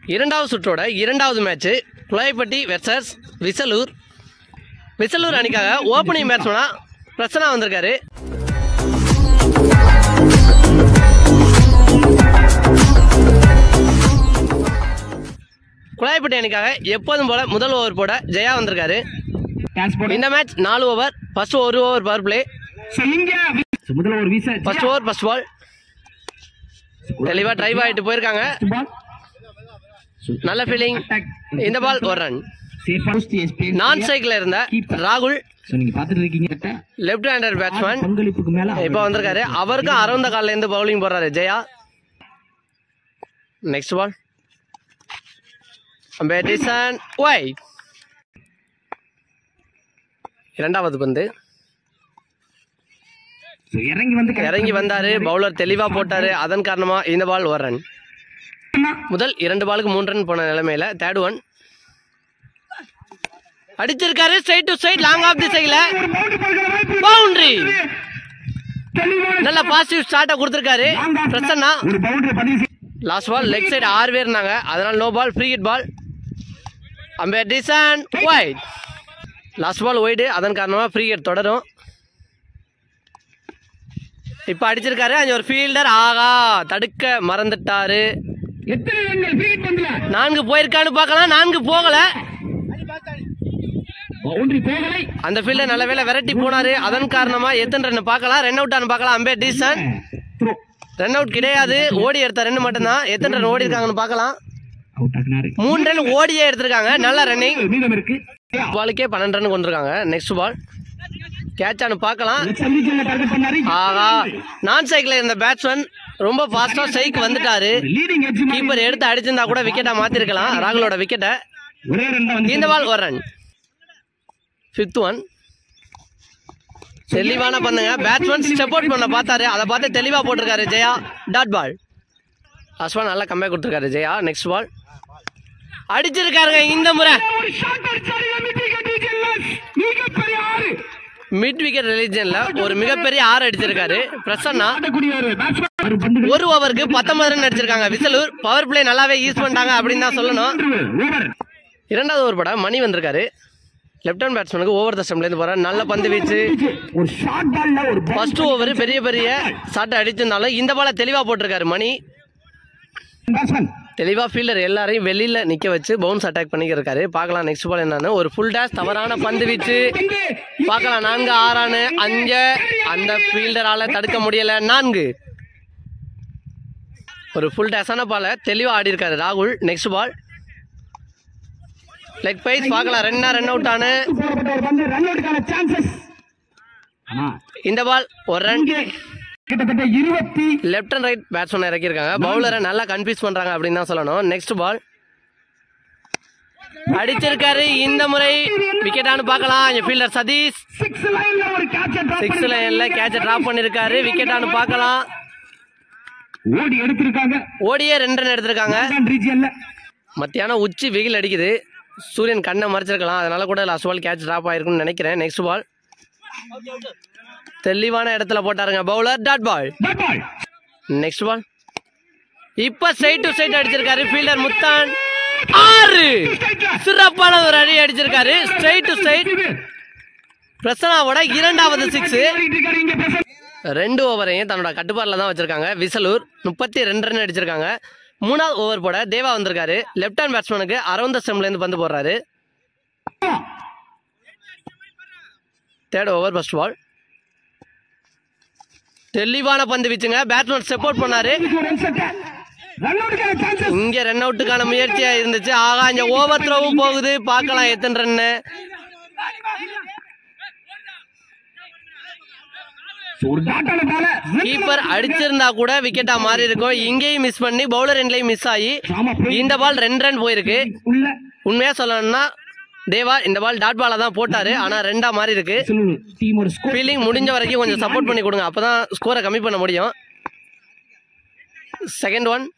இரண்டாவது சுற்றோட இரண்டாவது match குளாய்பட்டி versus விசலூர் விசலூர் அணிக்காக ஓப்பனிங் பேட்ஸ்மனா பிரசன்னா வந்திருக்காரு குழாய்பட்டி அணிக்காக எப்போதும் போல முதல் ஓவர் போட ஜெயா வந்திருக்காரு டிரான்ஸ்போர்ட் இந்த மேட்ச் நாலு ஓவர் ஃபர்ஸ்ட் ஒரு ஓவர் பவர் பிளே ஸோ இங்க So, முதல்ல ஒரு வீச ஃபர்ஸ்ட் ஓவர் ஃபர்ஸ்ட் பால் தெளிவாக டிரைவ் ஆகிட்டு போயிருக்காங்க பால் நல்ல ஃபீலிங் இந்த பால் ஒரு ரன் சேஃப் ஃபர்ஸ்ட் எஸ்பி நான் ஸ்ட்ரைக்கில் இருந்த ராகுல் ஸோ நீங்க பார்த்துட்டு இருக்கீங்க கரெக்டா லெஃப்ட் ஹேண்டர் பேட்ஸ்மேன் பங்களிப்புக்கு மேல இப்போ வந்திருக்காரு அவருக்கும் அரவந்த கால்ல இருந்து பவுலிங் போடுறாரு ஜெயா நெக்ஸ்ட் பால் பேட்டிசன் ஒய் இரண்டாவது பந்து So, இறங்கி வந்து இறங்கி வந்தாரு பவுலர் தெளிவா போட்டாரு அதன் காரணமா இந்த பால் ஒரு ரன் முதல் இரண்டு பாலுக்கு மூன்று ரன் போன நிலைமையில தேர்ட் ஒன் அடிச்சிருக்காரு straight to straight long off the சைட்ல பவுண்டரி நல்ல பாசிட்டிவ் ஸ்டார்ட்டை கொடுத்துருக்காரு பிரசன்னா ஒரு பவுண்டரி பதிவு செய்ய லாஸ்ட் பால் லெக் சைடு ஆறு பேர் இருந்தாங்க அதனால no ball free hit ball umpire decision wide last ball wide அதன் காரணமாக ஃப்ரீ ஹிட் தொடரும் இப்போ அடிச்சிருக்காரு அங்கே ஒரு ஃபீல்டர் ஆகா தடுக்க மறந்துட்டாரு எத்தனை ரன்கள் ஃப்ரீட் பந்தல நான்கு போயிருக்கான்னு பார்க்கலாம் நான்கு போகல பவுண்டரி போகலை அந்த ஃபீல்டர் நல்ல வேளை விரட்டி போனாரு அதன் காரணமா எத்தனை ரன் பார்க்கலாம் ரன் அவுட் ஆனு பார்க்கலாம் umpire decision throw run out கிடையாது ஓடி எடுத்த ரெண்டு மட்டும்தான் எத்தனை ரன் ஓடி இருக்காங்கன்னு பார்க்கலாம் அவுட் ஆகினாரு மூணு ரன் ஓடியே எடுத்திருக்காங்க நல்ல ரன்னிங் மீதம் இருக்கு பாலுக்கே பன்னெண்டு ரன் கொண்டிருக்காங்க நெக்ஸ்ட் பால் கேட்சானு பார்க்கலாம் சந்திக்கல டார்கெட் பண்ணாரு ஆகா நான் சைக்கிள் இருந்த பேட்ஸ்மேன் ரொம்ப ஃபாஸ்டா ஸ்ட்ரைக் வந்துட்டாரு லீடிங் எட்ஜ் கீப்பர் எடுத்து அடிச்சிருந்தா கூட விக்கெட்டா மாத்திருக்கலாம் ராகுலோட விக்கெட்டை ஒரே ரன் தான் வந்து இந்த பால் ஒரு ரன் ஃபிஃப்த் ஒன் தெளிவான பண்ணுங்க பேட்ஸ்மேன் ஸ்டெப் அவுட் பண்ண பார்த்தாரு அதை பார்த்து தெளிவா போட்டிருக்காரு ஜெயா டாட் பால் அஸ்வான் நல்லா கம்மியாக கொடுத்துருக்காரு ஜெயா நெக்ஸ்ட் பால் அடிச்சிருக்காருங்க இந்த முறை ஒரு ஷாட் அடிச்சாரு எம்இபி கண்டிஷன்லஸ் மிகப்பெரிய ஆறு மிட் விக்கெட் ரிலீஜன்ல ஒரு மிகப்பெரிய ஆறு அடிச்சிருக்காரு பிரசன்னா ஆடக்கூடிய ஒரு பேட்ஸ்மேன் ஒரு பந்துகள் ஒரு ஓவருக்கு பத்தொன்பது ரன் அடிச்சிருக்காங்க விசலூர் பவர் பிளே நல்லாவே யூஸ் பண்ணிட்டாங்க அப்படின்னு தான் சொல்லணும் ஓவர் இரண்டாவது ஓவர் பட மணி வந்திருக்காரு லெஃப்ட் ஹேண்ட் பேட்ஸ்மேனுக்கு ஓவர் த ஸ்டம்ப்லேருந்து போற நல்ல பந்து வீச்சு ஒரு ஷார்ட் பால்ல ஒரு ஃபர்ஸ்ட் ஓவர் பெரிய பெரிய சாட்டை அடிச்சிருந்தாலும் இந்த பால தெளிவா போட்டிருக்காரு மணி பேட்ஸ்மேன் தெளிவா ஃபீல்டர் எல்லாரையும் வெளியில நிக்க வச்சு பவுன்ஸ் அட்டாக் பண்ணிக்கிருக்காரு பார்க்கலாம் நெக்ஸ்ட் பால் என்னன்னு ஒரு ஃபுல் டேஷ் தவறான பந்து வீச்சு பார்க்கலாம் நான்கு ஆறானு அஞ்சு அந்த ஃபீல்டரால தடுக்க முடியல நான்கு ஒரு ஃபுல் டேஸான பால தெளிவா ஆடி இருக்காரு ராகுல் நெக்ஸ்ட் பால் லெக் பைஸ் பார்க்கலாம் ரெண்டா ரன் அவுட் ஆனு போடப்பட்ட ஒரு பந்து ரன் அவுட்டுக்கான சான்சஸ் ஆனா இந்த பால் ஒரு ரன் இங்கே கிட்டத்தட்ட இருபத்தி லெஃப்ட் அண்ட் ரைட் பேட்ஸ்மேன் இறக்கியிருக்காங்க பவுலரை நல்லா கன்ஃபியூஸ் பண்றாங்க அப்படின்னு தான் சொல்லணும் நெக்ஸ்ட் பால் அடிச்சிருக்காரு இந்த முறை விக்கெட்டானு பார்க்கலாம் இங்க ஃபீல்டர் சதீஷ் சிக்ஸ் லைன்ல ஒரு கேட்ச் சிக்ஸ் லைன்ல கேட்ச டிராப் பண்ணிருக்காரு விக்கெட்டானு பார்க்கலாம் ஓடி எடுத்திருக்காங்க ஓடியே ரெண்டு ரன் எடுத்திருக்காங்க ரீஜியன்ல மத்தியானம் உச்சி வெயில் அடிக்குது சூரியன் கண்ணை மறைச்சிருக்கலாம் அதனால கூட லாஸ்ட் பால் கேட்ச் டிராப் ஆயிருக்கும்னு நினைக்கிறேன் நெக்ஸ்ட் பால் தெளிவான இடத்துல போட்டாருங்க bowler dot ball bat ball next ball இப்ப ஸ்ட்ரைட் டு ஸ்ட்ரைட் அடிச்சிருக்காரு ஃபீல்டர் முத்தான் ஆறு சிறப்பான ஒரு அடி அடிச்சிருக்காரு ஸ்ட்ரைட் டு ஸ்ட்ரைட் பிரசனாவோட இரண்டாவது சிக்ஸ் இருக்காரு இங்க பிரசன் ரெண்டு ஓவரையும் தன்னோட கட்டுப்பாட்டில் தான் வச்சிருக்காங்க விசலூர் முப்பத்தி ரெண்டு ரன் அடிச்சிருக்காங்க மூணாவது ஓவர் போட தேவா வந்திருக்காரு லெஃப்ட் ஹேண்ட் பேட்ஸ்மேனுக்கு அரௌந்த ஸ்டெம்லேருந்து பந்து போடுறாரு தேர்ட் ஓவர் ஃபர்ஸ்ட் பால் தெளிவான பந்து வீச்சுங்க பேட்ஸ்மேன் சப்போர்ட் பண்ணாரு ரன் அவுட்டுக்கான சான்சஸ் இங்க ரன் அவுட்டுக்கான முயற்சியா இருந்துச்சு ஆகா இங்க ஓவர் த்ரோவும் போகுது பார்க்கலாம் எத்தனை ரன்னு ஒரு டாட்டான பால கீப்பர் அடிச்சிருந்தா கூட விக்கெட்டா மாறி இருக்கும் இங்கேயும் மிஸ் பண்ணி பவுலர் எண்ட்லயும் மிஸ் ஆகி இந்த பால் ரெண்டு ரன் போயிருக்கு உள்ள உண்மையா சொல்லணும்னா தேவா இந்த பால் டாட் பாலா தான் போட்டாரு ஆனா ரெண்டா மாறி இருக்கு டீமோட ஸ்கோர் ஃபீல்டிங் முடிஞ்ச வரைக்கும் கொஞ்சம் சப்போர்ட் பண்ணி கொடுங்க அப்பதான் ஸ்கோரை கம்மி பண்ண முடியும் செகண்ட் ஒன்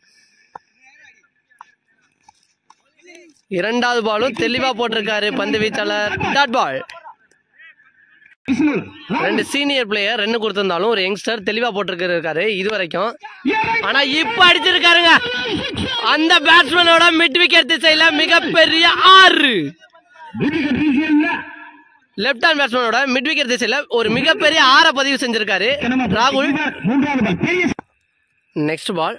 இரண்டாவது பாலும் தெளிவா போட்டிருக்காரு பந்து வீச்சாளர் டாட் பால் விஷ்ணு ரெண்டு சீனியர் பிளேயர் ரெண்டு கொடுத்திருந்தாலும் ஒரு யங்ஸ்டர் தெளிவா போட்டிருக்காரு இது வரைக்கும் ஆனா இப்ப அடிச்சிருக்காருங்க அந்த பேட்ஸ்மேனோட மிட் விக்கெட் திசையில மிகப்பெரிய ஆறு விக்கெட் ரீஜியன்ல லெப்ட் ஹேண்ட் பேட்ஸ்மேனோட மிட் விக்கெட் திசையில ஒரு மிகப்பெரிய ஆற பதிவு செஞ்சிருக்காரு ராகுல் மூன்றாவது பால் பெரிய நெக்ஸ்ட் பால்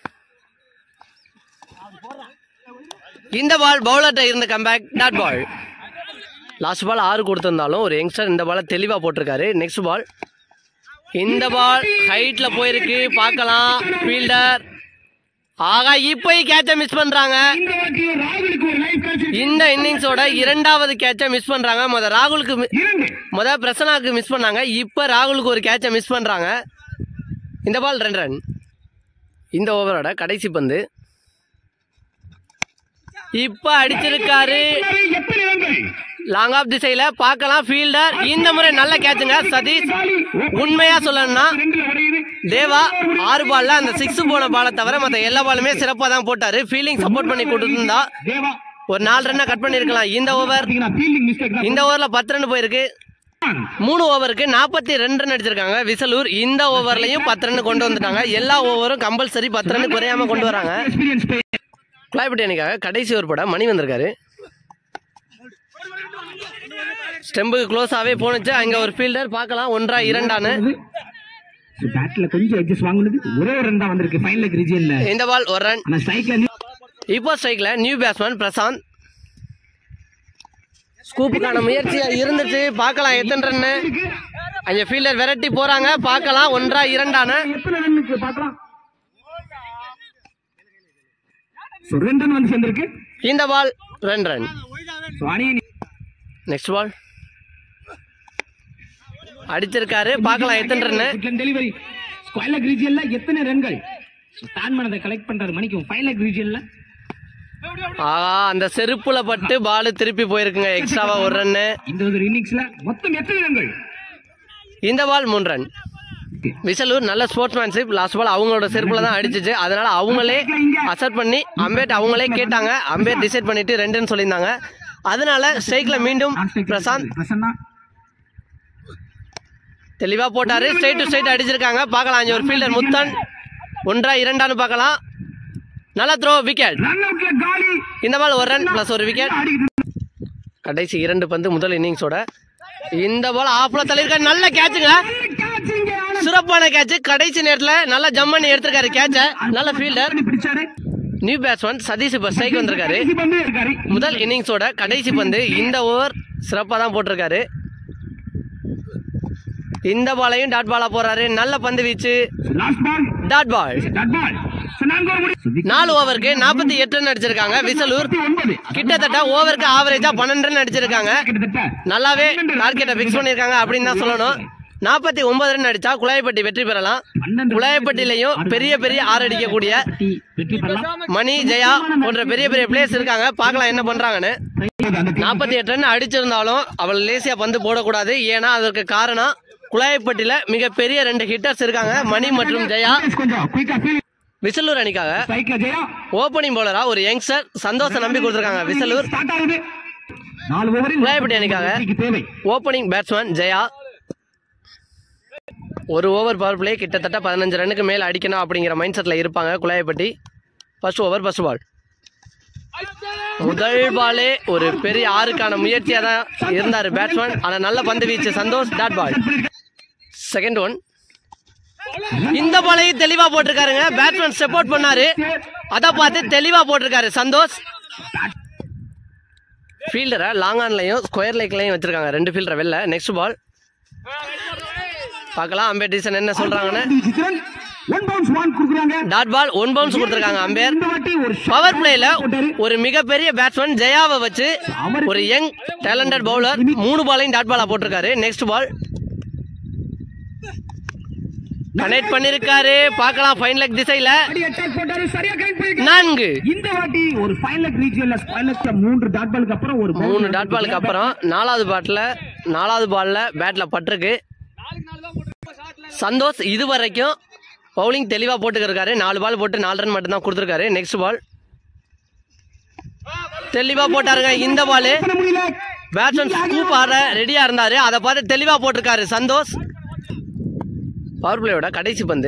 இந்த பால் பவுலர்கிட்ட இருந்த comeback dot ball last ball ஆறு கொடுத்திருந்தாலும் ஒரு யங்ஸ்டர் இந்த பாலை தெளிவாக போட்டிருக்காரு நெக்ஸ்ட் பால் இந்த பால் ஹைட்ல போயிருக்கு பார்க்கலாம் ஃபீல்டர் ஆகா இப்போ கேட்சை மிஸ் பண்றாங்க இந்த வாட்டியும் ராகுலுக்கு ஒரு லைஃப் கிடைச்சிருக்கு இந்த இன்னிங்ஸோட இரண்டாவது கேட்சை மிஸ் பண்றாங்க முத ராகுலுக்கு mi- இரண்டு முத பிரசனாக்கு மிஸ் பண்ணாங்க இப்போ ராகுலுக்கு ஒரு கேட்சை மிஸ் பண்றாங்க இந்த பால் ரெண்டு ரன் இந்த ஓவரோட கடைசி பந்து இப்போ அடிச்சிருக்காரு எத்தனை ரன்கள் லாங் ஆஃப் திசையில பார்க்கலாம் ஃபீல்டர் இந்த முறை நல்ல கேட்சுங்க சதீஷ் உண்மையா சொல்லணும்னா ரெண்டுல உடையுது தேவா ஆறு பால்ல அந்த சிக்ஸ் போன பாலை தவிர மற்ற எல்லா பாலுமே சிறப்பாக தான் போட்டாரு ஃபீல்டிங் சப்போர்ட் பண்ணி கொடுத்துருந்தா தேவா ஒரு நாலு ரன்னை கட் பண்ணியிருக்கலாம் இந்த ஓவர் பாத்தீங்கன்னா ஃபீல்டிங் மிஸ்டேக் தான் இந்த ஓவர்ல பத்து ரன் போயிருக்கு மூணு ஓவருக்கு நாற்பத்தி ரெண்டு ரன் அடிச்சிருக்காங்க விசலூர் இந்த ஓவர்லயும் பத்து ரன் கொண்டு வந்துட்டாங்க எல்லா ஓவரும் கம்பல்சரி பத்து ரன் குறையாம கொண்டு வராங்க எக்ஸ்பீரியன்ஸ் குழாய்பட்டி அணிக்காக கடைசி ஓவர் போட மணி வந்திருக்காரு ஸ்டெம்புக்கு க்ளோஸாவே போனுச்சு அங்க ஒரு ஃபீல்டர் பார்க்கலாம் ஒன்றா இரண்டான்னு பேட்ல கொஞ்சம் எட்ஜஸ் வாங்குனது ஒரே ஒரு ரன் தான் வந்திருக்கு ஃபைனல் லெக் ரீஜியன்ல இந்த பால் ஒரு ரன் ஆனா ஸ்ட்ரைக்ல இப்போ ஸ்ட்ரைக்ல நியூ பேட்ஸ்மேன் பிரசாந்த் ஸ்கூப்புக்கான முயற்சியா இருந்துச்சு பார்க்கலாம் எத்தனை ரன்னு அங்க ஃபீல்டர் விரட்டி போறாங்க பார்க்கலாம் ஒன்றா இரண்டான எத்தனை ரன்னுக்கு பார்க்கலாம் ஸோ ரெண்டு ரன் வந்து சேர்ந்திருக்கு இந்த பால் ரெண்டு ரன் ஸோ அணியை நெக்ஸ்ட் பால் அடிச்சிருக்காரு பார்க்கலாம் எத்தனை ரன்னு டெலிவரி ஸ்கொயர் லெக் ரீஜியன்ல எத்தனை ரன்கள் ஸ்டான் பண்ணதை கலெக்ட் பண்றாரு மணிக்கும் ஃபைவ் லெக் ரீஜியன்ல ஆஹா அந்த செருப்புல பட்டு பால் திருப்பி போயிருக்குங்க எக்ஸ்ட்ராவா ஒரு ரன்னு இந்த ஒரு இன்னிங்ஸ்ல மொத்தம் எத்தனை ரன்கள் இந்த பால் மூணு ரன் விசலூர் நல்ல ஸ்போர்ட்ஸ்மேன்ஷிப் லாஸ்ட் பால் அவங்களோட செருப்புல தான் அடிச்சிச்சு அதனால அவங்களே அசர்ட் பண்ணி அம்பேட் அவங்களே கேட்டாங்க அம்பேட் டிசைட் பண்ணிட்டு ரெண்டுன்னு சொல்லியிருந்தாங்க அதனால ஸ்ட்ரைக்ல மீண்டும் பிரசாந்த் பிரசன்னா தெளிவா போட்டாரு ஸ்ட்ரைட் டு ஸ்ட்ரைட் அடிச்சிருக்காங்க பார்க்கலாம் அங்க ஒரு ஃபீல்டர் முத்தன் ஒன்றா இரண்டான்னு பார்க்கலாம் நல்ல த்ரோ விக்கெட் ரன் அவுட்ல காலி இந்த பால் ஒரு ரன் பிளஸ் ஒரு விக்கெட் அடிக்குது கடைசி இரண்டு பந்து முதல் இன்னிங்ஸோட இந்த பால் ஆஃப்ல தள்ளிருக்க நல்ல கேட்சுங்க கேட்சிங்க சிறப்பான கேட்ச் கடைசி நேரத்துல நல்லா ஜம் பண்ணி எடுத்திருக்காரு கேட்ச நல்ல ஃபீல்டர் பிடிச்சாரு நியூ பேட்ஸ்மேன் சதீஷ் இப்ப ஸ்ட்ரைக் வந்திருக்காரு கடைசி பந்து இருக்காரு முதல் இன்னிங்ஸோட கடைசி பந்து இந்த ஓவர் சிறப்பாக தான் போட்டிருக்காரு இந்த பாலையும் டாட் பாலா போறாரு நல்ல பந்து வீச்சு last ball dot ball dot ball so நான்கு ஓவர் முடி நாலு ஓவருக்கு நாற்பத்தி எட்டு ரன் அடிச்சிருக்காங்க விசலூர் ஒன்பது கிட்டத்தட்ட ஓவருக்கு ஆவரேஜா பன்னெண்டு ரன் அடிச்சிருக்காங்க கிட்டத்தட்ட நல்லாவே டார்கெட்டை ஃபிக்ஸ் பண்ணியிருக்காங்க அப்படின்னு தான் சொல்லணும் நாற்பத்தி ஒன்பது ரன் அடிச்சா குழாய்பட்டி வெற்றி பெறலாம் பன்னெண்டு குழாய்பட்டிலையும் பெரிய பெரிய ஆறு அடிக்கக்கூடிய வெற்றி வெற்றி பெறலாம் மணி ஜெயா போன்ற பெரிய பெரிய பிளேயர்ஸ் இருக்காங்க பார்க்கலாம் என்ன பண்றாங்கன்னு அந்த நாற்பத்தி எட்டு ரன் அடிச்சிருந்தாலும் அவள் லேசியா பந்து போடக்கூடாது ஏன்னா அதற்கு காரணம் குழாய்பட்டியில மிகப்பெரிய ரெண்டு ஹிட்டர்ஸ் இருக்காங்க மணி மற்றும் ஜெயா கொஞ்சம் குயிக்கா ஃபீல் விசலூர் அணிக்காக ஸ்ட்ரைக்ல ஜெயா ஓப்பனிங் பவுலரா ஒரு யங்ஸ்டர் சந்தோஷம் நம்பி கொடுத்துருக்காங்க விசலூர் ஸ்டார்ட் ஆகுது நாலு ஓவரில் குழாய்பட்டி அணிக்காக வெற்றிக்கு தேவை ஓப்பனிங் பேட்ஸ்மேன் ஜெயா ஒரு ஓவர் பவர் பிளே கிட்டத்தட்ட பதினஞ்சு ரன்னுக்கு மேல் அடிக்கணும் அப்படிங்கிற மைண்ட் செட்டில் இருப்பாங்க Kuzhayapatti first over first ball முதல் பாலே ஒரு பெரிய ஆறுக்கான முயற்சியாக தான் இருந்தார் பேட்ஸ்மேன் ஆனால் நல்ல பந்து வீச்சு Santhosh dot ball second one இந்த பாலையும் தெளிவாக போட்டிருக்காருங்க பேட்ஸ்மேன் சப்போர்ட் பண்ணாரு அதை பார்த்து தெளிவாக போட்டிருக்காரு சந்தோஷ் ஃபீல்டரை லாங் ஆன்லையும் ஸ்கொயர் லைக்லையும் வச்சிருக்காங்க ரெண்டு ஃபீல்டரை வெளில நெக்ஸ்ட் பால் பார்க்கலாம் அம்பேர் டிசன் என்ன சொல்றாங்கன்னு சித்திரன் ஒன் பவுன்ஸ் ஒன் கொடுக்குறாங்க டாட் பால் ஒன் பவுன்ஸ் கொடுத்துருக்காங்க அம்பேர் இந்த வாட்டி ஒரு பவர் பிளேல ஒரு மிகப்பெரிய பேட்ஸ்மேன் ஜெயாவை வச்சு ஒரு யங் டேலண்டட் பவுலர் மூணு பாலையும் டாட் பாலா போட்டிருக்காரு நெக்ஸ்ட் பால் கனெக்ட் பண்ணிருக்காரு பார்க்கலாம் ஃபைன் லெக் திசையில அடி அட்டாக் போட்டாரு சரியா கனெக்ட் பண்ணிருக்காரு நான்கு இந்த வாட்டி ஒரு ஃபைனல் லெக் ரீஜியன்ல ஸ்கொயர் லெக்ல மூன்று டாட் பாலுக்கு அப்புறம் ஒரு மூணு டாட் பாலுக்கு அப்புறம் நாலாவது பாட்டில் நாலாவது பால்ல பேட்ல பட்டிருக்கு சந்தோஷ் இது வரைக்கும் பவுலிங் தெளிவாக போட்டுக்கிருக்காரு நாலு பால் போட்டு நாலு ரன் மட்டும் தான் கொடுத்துருக்காரு நெக்ஸ்ட் பால் தெளிவாக போட்டாருங்க இந்த பால் பண்ண முடியல பேட்ஸ்மேன் ஸ்கூப் ஆட ரெடியா இருந்தாரு அதை பார்த்து தெளிவா போட்டிருக்காரு சந்தோஷ் பவர் பிளேயோட கடைசி பந்து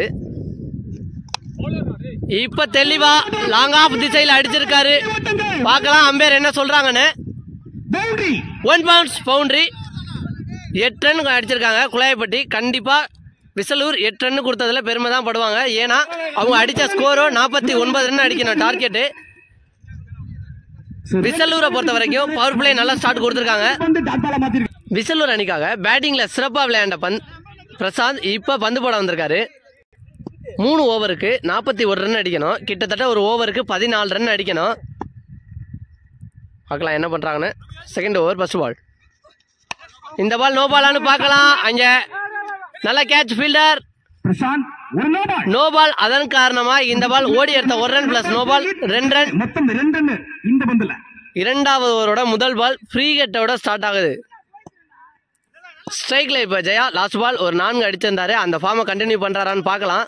இப்ப தெளிவா லாங் ஆஃப் திசையில் அடிச்சிருக்காரு பார்க்கலாம் அம்பேர் என்ன சொல்றாங்கன்னு பவுண்டரி ஒன் பவுன்ஸ் பவுண்டரி எட்டு ரன் அடிச்சிருக்காங்க குழாயப்பட்டி கண்டிப்பா விசலூர் எட்டு ரன் கொடுத்ததுல பெருமை தான் படுவாங்க ஏன்னா அவங்க அடிச்ச ஸ்கோரோ நாற்பத்தி ஒன்பது ரன் அடிக்கணும் டார்கெட்டு விசலூரை பொறுத்த வரைக்கும் பவர் பிளே நல்லா ஸ்டார்ட் கொடுத்துருக்காங்க வந்து டாட்டால மாத்திருக்கு விசலூர் அணிக்காக பேட்டிங்ல சிறப்பா விளையாண்ட பந்த் பிரசாந்த் இப்ப பந்து போட வந்திருக்காரு மூணு ஓவருக்கு நாற்பத்தி ஒரு ரன் அடிக்கணும் கிட்டத்தட்ட ஒரு ஓவருக்கு பதினாலு ரன் அடிக்கணும் பார்க்கலாம் என்ன பண்றாங்கன்னு செகண்ட் ஓவர் ஃபர்ஸ்ட் பால் இந்த பால் நோ பாலான்னு பார்க்கலாம் அங்க நல்ல கேட்ச் ஃபீல்டர் பிரசாந்த் ஒரு நோ பால் நோ பால் அதன் காரணமா இந்த பால் ஓடி எடுத்த ஒரு ரன் பிளஸ் நோ பால் ரெண்டு ரன் மொத்தம் ரெண்டு ரன் இந்த பந்துல இரண்டாவது ஓவரோட முதல் பால் ஃப்ரீ கட்டோட ஸ்டார்ட் ஆகுது ஸ்ட்ரைக்ல இப்போ ஜெயா லாஸ்ட் பால் ஒரு நான்கு அடிச்சிருந்தாரு அந்த ஃபார்மை கண்டினியூ பண்றாரான்னு பார்க்கலாம்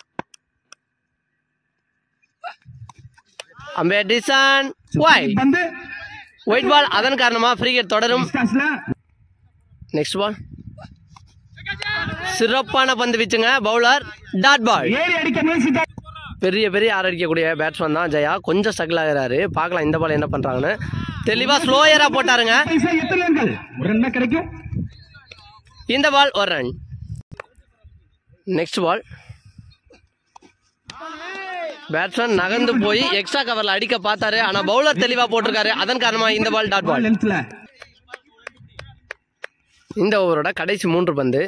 அம்பே டிசான் ஒய் பந்து ஒயிட் பால் அதன் காரணமா ஃப்ரீ கட் தொடரும் டிஸ்டன்ஸ்ல நெக்ஸ்ட் பால் சிறப்பான பந்து வீச்சுங்க பவுலர் டாட் பால் ஏறி அடிக்க முயற்சித்தார் பெரிய பெரிய ஆர் அடிக்கக்கூடிய பேட்ஸ்மேன் தான் ஜெயா கொஞ்சம் ஸ்ட்ரகிள் ஆகிறாரு பார்க்கலாம் இந்த பால் என்ன பண்றாங்கன்னு தெளிவா ஸ்லோயரா போட்டாருங்க பைசா எத்தனை ரன்கள் ஒரு ரன் கிடைக்கும் இந்த பால் ஒரு ரன் நெக்ஸ்ட் பால் பேட்ஸ்மேன் நகர்ந்து போய் எக்ஸ்ட்ரா கவர்ல அடிக்க பார்த்தாரு ஆனா பவுலர் தெளிவா போட்டிருக்காரு அதன் காரணமா இந்த பால் டாட் பால் பால் லென்த்ல இந்த ஓவரோட கடைசி மூன்று பந்து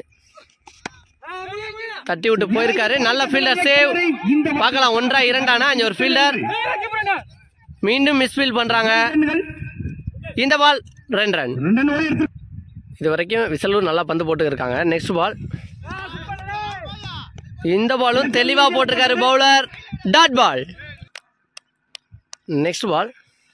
தட்டி விட்டு போயிருக்காரு நல்ல ஃபீல்டர் சேவ் இந்த பார்க்கலாம் ஒன்றா இரண்டானா அஞ்சு ஒரு ஃபீல்டர் மீண்டும் மிஸ்ஃபீல் பண்றாங்க ரன்கள் இந்த பால் ரெண்டு ரன் ரெண்டு ரன் ஓடி எடுத்து இது வரைக்கும் விசலூர் நல்லா பந்து போட்டு இருக்காங்க நெக்ஸ்ட் பால் இந்த பாலும் தெளிவா போட்டிருக்காரு bowler dot ball next ball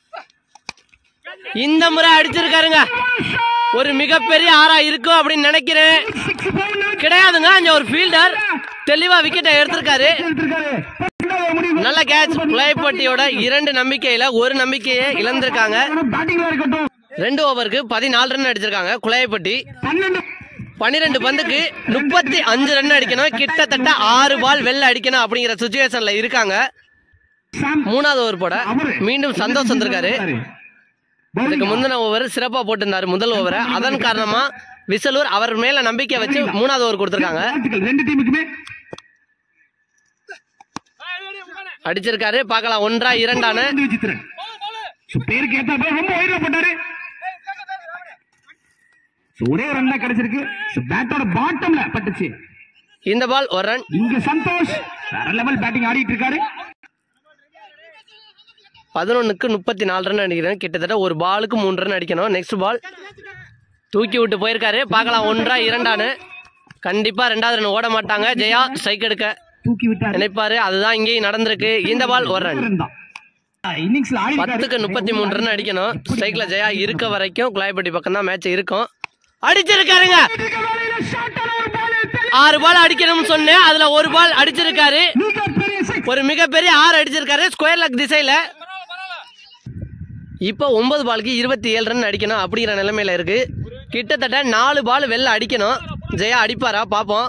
இந்த முறை அடிச்சிருக்காருங்க ஒரு மிகப்பெரிய ஆறா இருக்கும் அப்படின்னு நினைக்கிறேன் சிக்ஸ் பவுண்டர் கிடையாதுங்க அங்க ஒரு ஃபீல்டர் தெளிவா விக்கெட்டை எடுத்திருக்காரு எடுத்திருக்காரு ரெண்டாவது முடிவு நல்ல கேட்ச் குலைப்பட்டியோட இரண்டு நம்பிக்கையில ஒரு நம்பிக்கையை இழந்திருக்காங்க பேட்டிங்ல இருக்கட்டும் ரெண்டு ஓவருக்கு பதினாலு ரன் அடிச்சிருக்காங்க குலையப்பட்டி பன்னெண்டு பன்னிரெண்டு பந்துக்கு முப்பத்தி அஞ்சு ரன் அடிக்கணும் கிட்டத்தட்ட ஆறு பால் வெளில அடிக்கணும் அப்படிங்கிற சுச்சுவேஷன்ல இருக்காங்க சாம் மூணாவது ஓவர் போட அவரு மீண்டும் சந்தோஷ் வந்திருக்காரு இதுக்கு முந்தின ஓவர் சிறப்பா போட்டிருந்தாரு முதல் ஓவரை அதன் காரணமா விசலூர் அவர் மேல நம்பிக்கை வச்சு மூணாவது ஓவர் கொடுத்திருக்காங்க வாழ்த்துக்கள் ரெண்டு டீமுக்குமே அடிச்சிருக்காரு பார்க்கலாம் ஒன்றா இரண்டான வந்து விசித்திரன் So, பேருக்கு ஏத்தா போல ரொம்ப உயர்ல போட்டாரு So, ஒரே ரன் தான் கிடைச்சிருக்கு பேட்டோட பாட்டம்ல பட்டுச்சு இந்த பால் ஒரு ரன் இங்க சந்தோஷ் வேற லெவல் பேட்டிங் ஆடிட்டு இருக்காரு பதினொன்னுக்கு முப்பத்தி நாலு ரன் அடிக்கணும் கிட்டத்தட்ட ஒரு பாலுக்கு மூணு ரன் அடிக்கணும் நெக்ஸ்ட் பால் தூக்கி விட்டு போயிருக்காரு பார்க்கலாம் ஒன்றா இரண்டானு கண்டிப்பா ரெண்டாவது ரன் ஓட மாட்டாங்க ஜெயா ஸ்ட்ரைக் எடுக்க தூக்கி விட்டாரு நினைப்பாரு அதுதான் இங்கேயும் நடந்திருக்கு இந்த பால் ஒரு ரன் ரன் தான் இன்னிங்ஸ்ல ஆடி பத்துக்கு முப்பத்தி மூணு ரன் அடிக்கணும் ஸ்ட்ரைக்ல ஜெயா இருக்க வரைக்கும் குலாய்பட்டி பக்கம் தான் மேட்ச் இருக்கும் அடிச்சிருக்காருங்க ஆறு பால் அடிக்கணும்னு சொன்னேன் அதுல ஒரு பால் அடிச்சிருக்காரு மிகப்பெரிய six. ஒரு மிகப்பெரிய ஆறு அடிச்சிருக்காரு ஸ்கொயர் லக் திசையில இப்போ ஒன்பது பாலுக்கு இருபத்தி ஏழு ரன் அடிக்கணும் அப்படிங்கிற நிலைமையில இருக்கு கிட்டத்தட்ட நாலு பால் வெளில அடிக்கணும் ஜெயா அடிப்பாரா பார்ப்போம்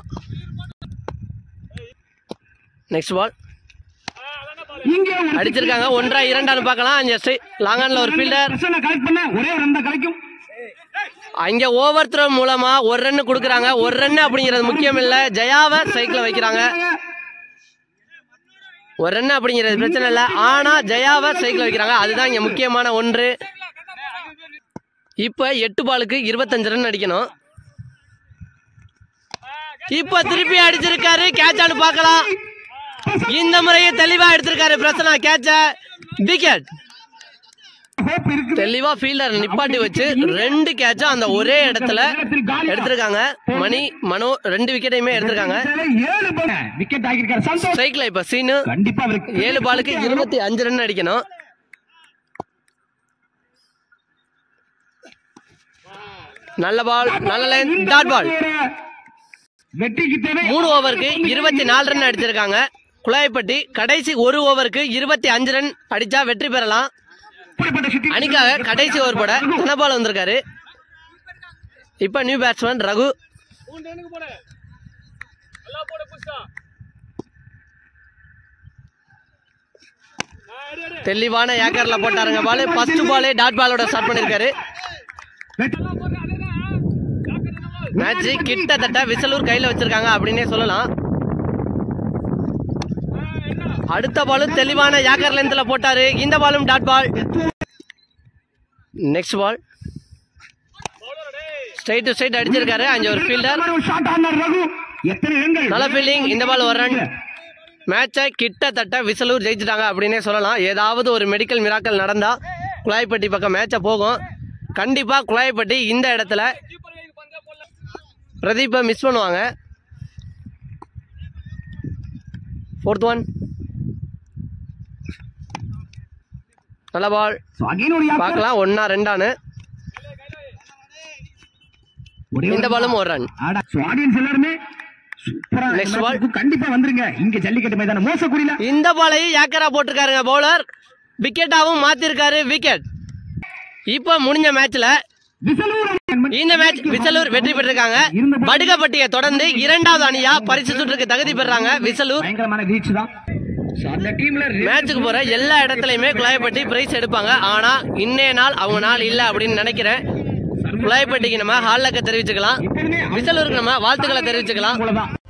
நெக்ஸ்ட் பால் இங்க ஒரு அடிச்சிருக்காங்க ஒன்றா இரண்டான்னு பார்க்கலாம் அஞ்சு லாங்கான்ல ஒரு ஃபீல்டர் பிரச்சனை கலெக்ட் பண்ண ஒரே ரன் தான் கிடைக்கும் அங்க ஓவர் த்ரோ மூலமா ஒரு ரன் கொடுக்குறாங்க ஒரு ரன் அப்படிங்கிறது முக்கியம் இல்ல ஜெயாவை சைக்கிள் வைக்கிறாங்க ஒரு ரன் அப்படிங்கிறது பிரச்சனை இல்ல ஆனா ஜெயாவை சைக்கிள் வைக்கிறாங்க அதுதான் இங்க முக்கியமான ஒன்று இப்ப எட்டு பாலுக்கு இருபத்தஞ்சு ரன் அடிக்கணும் இப்ப திருப்பி அடிச்சிருக்காரு கேட்சான்னு பார்க்கலாம் இந்த முறையை தெளிவா எடுத்திருக்காரு பிரச்சனை கேட்ச விக்கெட் ஹோப் இருக்கு தெளிவா ஃபீல்டர் நிப்பாட்டி வச்சு ரெண்டு கேட்சும் அந்த ஒரே இடத்துல எடுத்திருக்காங்க மணி மனோ ரெண்டு விக்கெட்டையுமே எடுத்திருக்காங்க ஏழு பால் விக்கெட் ஆகியிருக்காரு சந்தோஷ் ஸ்ட்ரைக்ல இப்ப சீனு கண்டிப்பா அவருக்கு ஏழு பாலுக்கு இருபத்தி அஞ்சு ரன் அடிக்கணும் நல்ல பால் நல்ல லைன் டாட் பால் வெற்றிக்கு தேவை மூணு ஓவருக்கு இருபத்தி நாலு ரன் அடிச்சிருக்காங்க குழாய்ப்பட்டி கடைசி ஒரு ஓவருக்கு இருபத்தி அஞ்சு ரன் அடிச்சா வெற்றி பெறலாம் இப்படிப்பட்ட சுத்தி அணிக்காக கடைசி ஓவர் போட தனபால் வந்திருக்காரு இப்போ நியூ பேட்ஸ்மேன் ரகு தெளிவான ஏக்கர்ல போட்டாருங்க பால் ஃபர்ஸ்ட் பாலே டாட் பாலோட ஸ்டார்ட் பண்ணிருக்காரு மேட்ச் கிட்டத்தட்ட விசலூர் கையில வச்சிருக்காங்க அப்படின்னே சொல்லலாம் அடுத்த பாலும் தெளிவான ஏக்கர் லென்த்ல போட்டாரு இந்த பாலும் dot ball next ball straight to straight அடிச்சிருக்காரு அஞ்சு ஒரு ஃபீல்டர் ஷாட் ஆனார் ரகு எத்தனை ரன்கள் நல்ல ஃபீல்டிங் இந்த பால் ஒரு ரன் மேட்சை கிட்டத்தட்ட விசலூர் ஜெயிச்சிட்டாங்க அப்படின்னே சொல்லலாம் ஏதாவது ஒரு மெடிக்கல் மிராக்கல் நடந்தா குழாய்ப்பட்டி பக்கம் மேட்சை போகும் கண்டிப்பா குழாய்ப்பட்டி இந்த இடத்துல பிரதீப்பை மிஸ் பண்ணுவாங்க ஃபோர்த் ஒன் நல்ல பால் So again ஒரு யாக்கர். பார்க்கலாம் ஒன்னா ரெண்டான்னு ஒரே இந்த ஒரு பாலும் ஒரு ரன் ஆடா So audience எல்லாருமே சூப்பரா Next இந்த ball. match-க்கு கண்டிப்பா வந்துருங்க இங்க ஜல்லிக்கட்டு மைதானம் மோசக்குடியில இந்த பாலையும் ஏக்கரா போட்டிருக்காருங்க பவுலர் விக்கெட்டாவும் மாத்திருக்காரு விக்கெட் இப்போ முடிஞ்ச மேட்ச்ல விசலூர் இந்த மேட்ச் விசலூர் வெற்றி பெற்றிருக்காங்க படுகப்பட்டியை தொடர்ந்து இரண்டாவது அணியா பரிசு சுற்றுக்கு தகுதி பெறாங்க விசலூர் பயங்கரமான ரீச் தான் So அந்த டீம்ல மேட்சுக்கு போற எல்லா இடத்துலயுமே குழாய்ப்பட்டி பிரைஸ் எடுப்பாங்க ஆனா இன்னைய நாள் அவங்க நாள் இல்ல அப்படின்னு நினைக்கிறேன் குழாய்ப்பட்டிக்கு நம்ம ஹால்லக்க தெரிவிச்சுக்கலாம் விசலூருக்கு நம்ம வாழ்த்துக்களை தெரிவிச்சுக்கலாம் அவ்வளவுதான்